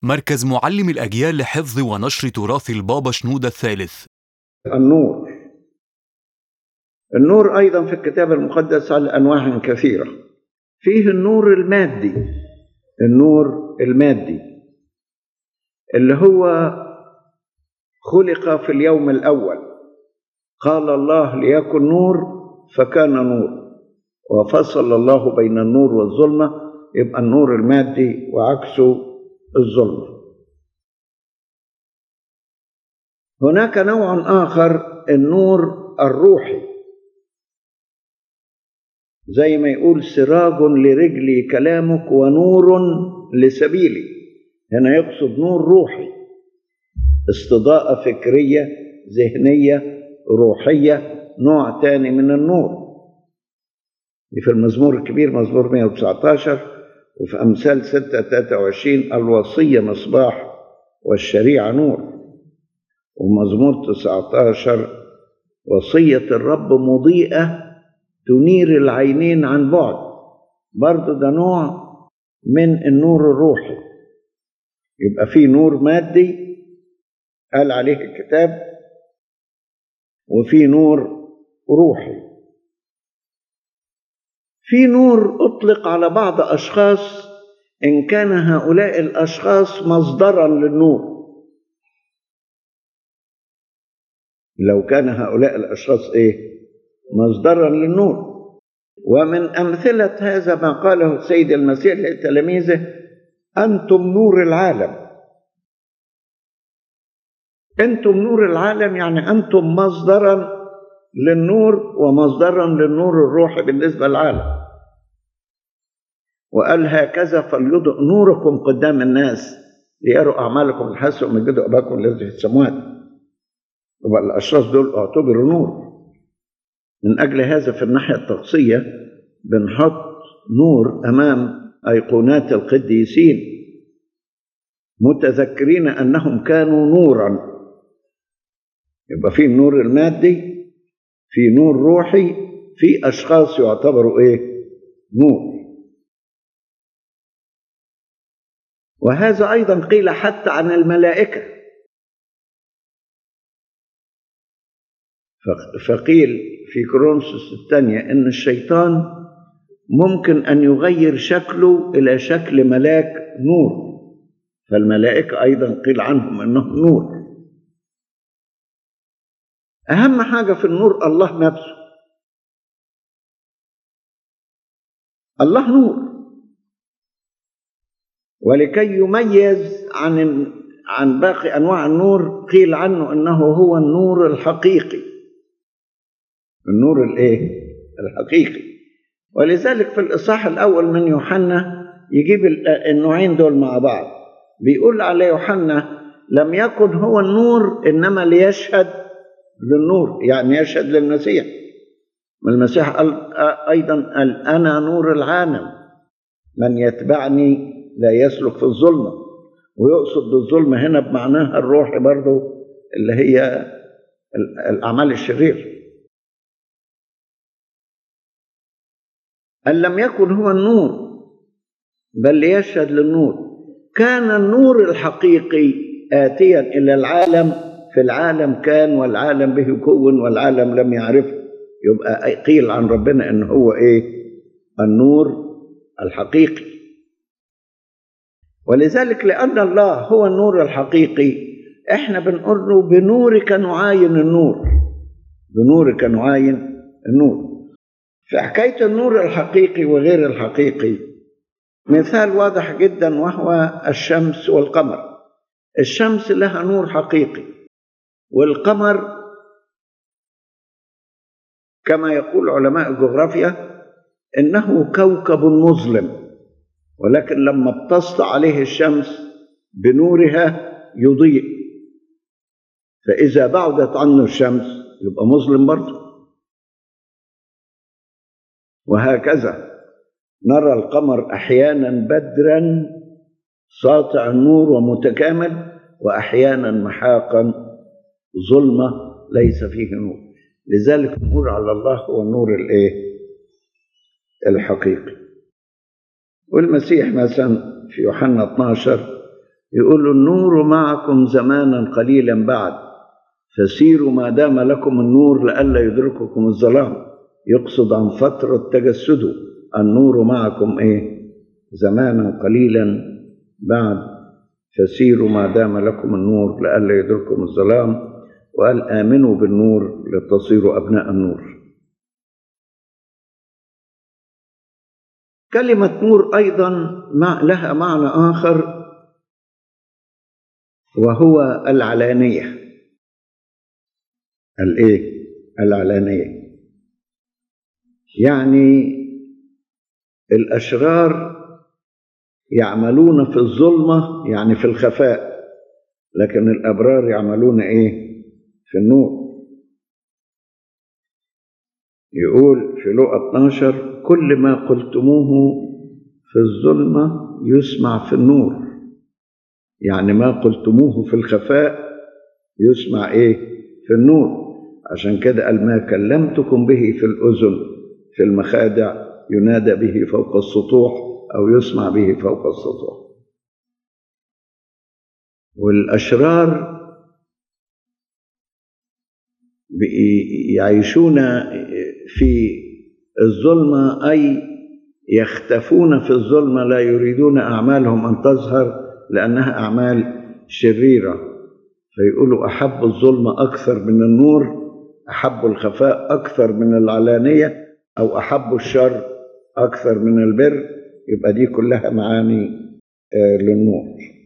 مركز معلم الأجيال لحفظ ونشر تراث البابا شنودة الثالث النور النور أيضا في الكتاب المقدس على أنواع كثيرة فيه النور المادي النور المادي اللي هو خلق في اليوم الأول قال الله ليكن نور فكان نور وفصل الله بين النور والظلمة يبقى النور المادي وعكسه الظلمة هناك نوع آخر النور الروحي زي ما يقول سراج لرجلي كلامك ونور لسبيلي هنا يقصد نور روحي استضاءة فكرية ذهنية روحية نوع تاني من النور في المزمور الكبير مزمور 119 وفي أمثال 6 23 الوصية مصباح والشريعة نور ومزمور 19 وصية الرب مضيئة تنير العينين عن بعد برضه ده نوع من النور الروحي يبقى في نور مادي قال عليه الكتاب وفي نور روحي في نور اطلق على بعض اشخاص ان كان هؤلاء الاشخاص مصدرا للنور لو كان هؤلاء الاشخاص ايه مصدرا للنور ومن امثله هذا ما قاله السيد المسيح لتلاميذه انتم نور العالم انتم نور العالم يعني انتم مصدرا للنور ومصدرا للنور الروحي بالنسبه للعالم وقال هكذا فليضئ نوركم قدام الناس ليروا اعمالكم الحسنه ومجدوا اباكم الذي في السماوات يبقى الاشخاص دول اعتبروا نور من اجل هذا في الناحيه الطقسيه بنحط نور امام ايقونات القديسين متذكرين انهم كانوا نورا يبقى في النور المادي في نور روحي في اشخاص يعتبروا ايه نور وهذا ايضا قيل حتى عن الملائكه فقيل في كورنثوس الثانيه ان الشيطان ممكن ان يغير شكله الى شكل ملاك نور فالملائكه ايضا قيل عنهم انهم نور اهم حاجه في النور الله نفسه الله نور ولكي يميز عن عن باقي انواع النور قيل عنه انه هو النور الحقيقي النور الايه الحقيقي ولذلك في الاصحاح الاول من يوحنا يجيب النوعين دول مع بعض بيقول على يوحنا لم يكن هو النور انما ليشهد للنور يعني يشهد للمسيح والمسيح قال ايضا قال انا نور العالم من يتبعني لا يسلك في الظلمه ويقصد بالظلمه هنا بمعناها الروحي برضو اللي هي الاعمال الشريره أن لم يكن هو النور بل ليشهد للنور كان النور الحقيقي آتيا إلى العالم في العالم كان والعالم به كون والعالم لم يعرفه يبقى قيل عن ربنا ان هو ايه النور الحقيقي ولذلك لان الله هو النور الحقيقي احنا بنقول له بنورك نعاين النور بنورك نعاين النور في حكايه النور الحقيقي وغير الحقيقي مثال واضح جدا وهو الشمس والقمر الشمس لها نور حقيقي والقمر كما يقول علماء الجغرافيا انه كوكب مظلم ولكن لما بتسطع عليه الشمس بنورها يضيء فاذا بعدت عنه الشمس يبقى مظلم برضه وهكذا نرى القمر احيانا بدرا ساطع النور ومتكامل واحيانا محاقا ظلمة ليس فيه نور لذلك نقول على الله هو النور الايه الحقيقي والمسيح مثلا في يوحنا 12 يقول النور معكم زمانا قليلا بعد فسيروا ما دام لكم النور لئلا يدرككم الظلام يقصد عن فترة تجسده النور معكم ايه زمانا قليلا بعد فسيروا ما دام لكم النور لئلا يدرككم الظلام وقال آمنوا بالنور لتصيروا أبناء النور كلمة نور أيضا مع لها معنى آخر وهو العلانية الإيه؟ العلانية يعني الأشرار يعملون في الظلمة يعني في الخفاء لكن الأبرار يعملون إيه؟ في النور يقول في لقى 12 كل ما قلتموه في الظلمة يسمع في النور يعني ما قلتموه في الخفاء يسمع ايه في النور عشان كده قال ما كلمتكم به في الأذن في المخادع ينادى به فوق السطوح أو يسمع به فوق السطوح والأشرار يعيشون في الظلمة أي يختفون في الظلمة لا يريدون أعمالهم أن تظهر لأنها أعمال شريرة فيقولوا أحب الظلمة أكثر من النور أحب الخفاء أكثر من العلانية أو أحب الشر أكثر من البر يبقى دي كلها معاني للنور